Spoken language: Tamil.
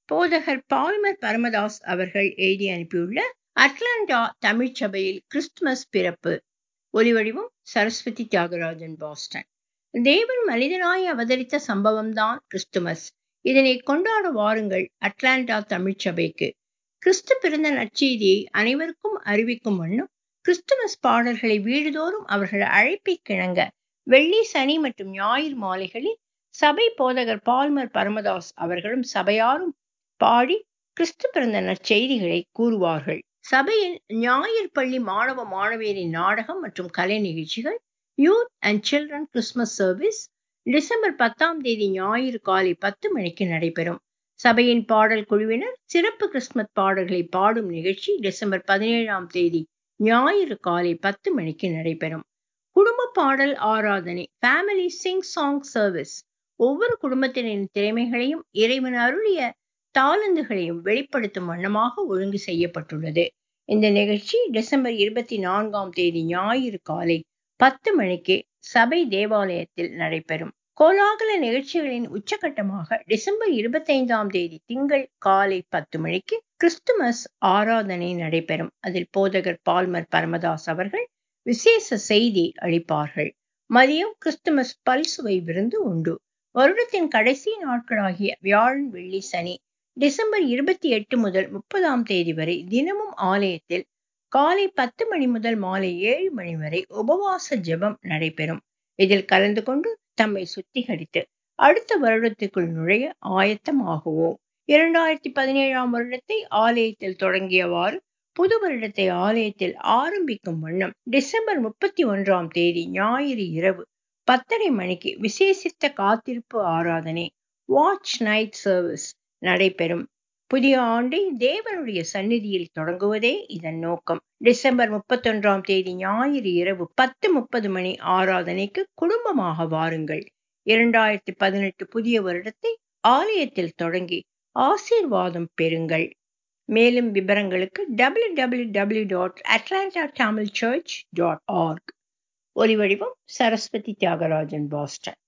போதகர் பால்மர் பரமதாஸ் அவர்கள் எழுதி அனுப்பியுள்ள அட்லாண்டா தமிழ்ச்சபையில் கிறிஸ்துமஸ் பிறப்பு ஒலிவடிவம் சரஸ்வதி தியாகராஜன் பாஸ்டன் தேவன் மனிதனாய் அவதரித்த சம்பவம்தான் கிறிஸ்துமஸ் இதனை கொண்டாட வாருங்கள் அட்லாண்டா தமிழ்ச்சபைக்கு கிறிஸ்து பிறந்த நற்செய்தியை அனைவருக்கும் அறிவிக்கும் வண்ணம் கிறிஸ்துமஸ் பாடல்களை வீடுதோறும் அவர்கள் அழைப்பை கிணங்க வெள்ளி சனி மற்றும் ஞாயிறு மாலைகளில் சபை போதகர் பால்மர் பரமதாஸ் அவர்களும் சபையாரும் பாடி கிறிஸ்து பிறந்த நற்செய்திகளை கூறுவார்கள் சபையில் ஞாயிறு பள்ளி மாணவ மாணவியரின் நாடகம் மற்றும் கலை நிகழ்ச்சிகள் youth and children Christmas service December பத்தாம் தேதி ஞாயிறு காலை பத்து மணிக்கு நடைபெறும் சபையின் பாடல் குழுவினர் சிறப்பு கிறிஸ்துமஸ் பாடல்களை பாடும் நிகழ்ச்சி டிசம்பர் பதினேழாம் தேதி ஞாயிறு காலை பத்து மணிக்கு நடைபெறும் குடும்ப பாடல் ஆராதனை ஃபேமிலி சிங் சாங் சர்வீஸ் ஒவ்வொரு குடும்பத்தினரின் திறமைகளையும் இறைவன் அருளிய தாளந்துகளையும் வெளிப்படுத்தும் வண்ணமாக ஒழுங்கு செய்யப்பட்டுள்ளது இந்த நிகழ்ச்சி டிசம்பர் இருபத்தி நான்காம் தேதி ஞாயிறு காலை பத்து மணிக்கு சபை தேவாலயத்தில் நடைபெறும் கோலாகல நிகழ்ச்சிகளின் உச்சகட்டமாக டிசம்பர் இருபத்தைந்தாம் தேதி திங்கள் காலை பத்து மணிக்கு கிறிஸ்துமஸ் ஆராதனை நடைபெறும் அதில் போதகர் பால்மர் பரமதாஸ் அவர்கள் விசேஷ செய்தி அளிப்பார்கள் மதியம் கிறிஸ்துமஸ் பல்சுவை விருந்து உண்டு வருடத்தின் கடைசி நாட்களாகிய வியாழன் வெள்ளி சனி டிசம்பர் இருபத்தி எட்டு முதல் முப்பதாம் தேதி வரை தினமும் ஆலயத்தில் காலை பத்து மணி முதல் மாலை ஏழு மணி வரை உபவாச ஜெபம் நடைபெறும் இதில் கலந்து கொண்டு தம்மை சுத்திகரித்து அடுத்த வருடத்துக்குள் நுழைய ஆயத்தமாகுவோம் இரண்டாயிரத்தி பதினேழாம் வருடத்தை ஆலயத்தில் தொடங்கியவாறு புது வருடத்தை ஆலயத்தில் ஆரம்பிக்கும் வண்ணம் டிசம்பர் முப்பத்தி ஒன்றாம் தேதி ஞாயிறு இரவு பத்தரை மணிக்கு விசேஷித்த காத்திருப்பு ஆராதனை வாட்ச் நைட் சர்வீஸ் நடைபெறும் புதிய ஆண்டை தேவனுடைய சந்நிதியில் தொடங்குவதே இதன் நோக்கம் டிசம்பர் முப்பத்தொன்றாம் தேதி ஞாயிறு இரவு பத்து முப்பது மணி ஆராதனைக்கு குடும்பமாக வாருங்கள் இரண்டாயிரத்தி பதினெட்டு புதிய வருடத்தை ஆலயத்தில் தொடங்கி ஆசீர்வாதம் பெறுங்கள் மேலும் விவரங்களுக்கு W W W dot Atlanta Tamil church dot org ஒலிவடிவம் சரஸ்வதி தியாகராஜன் பாஸ்டன்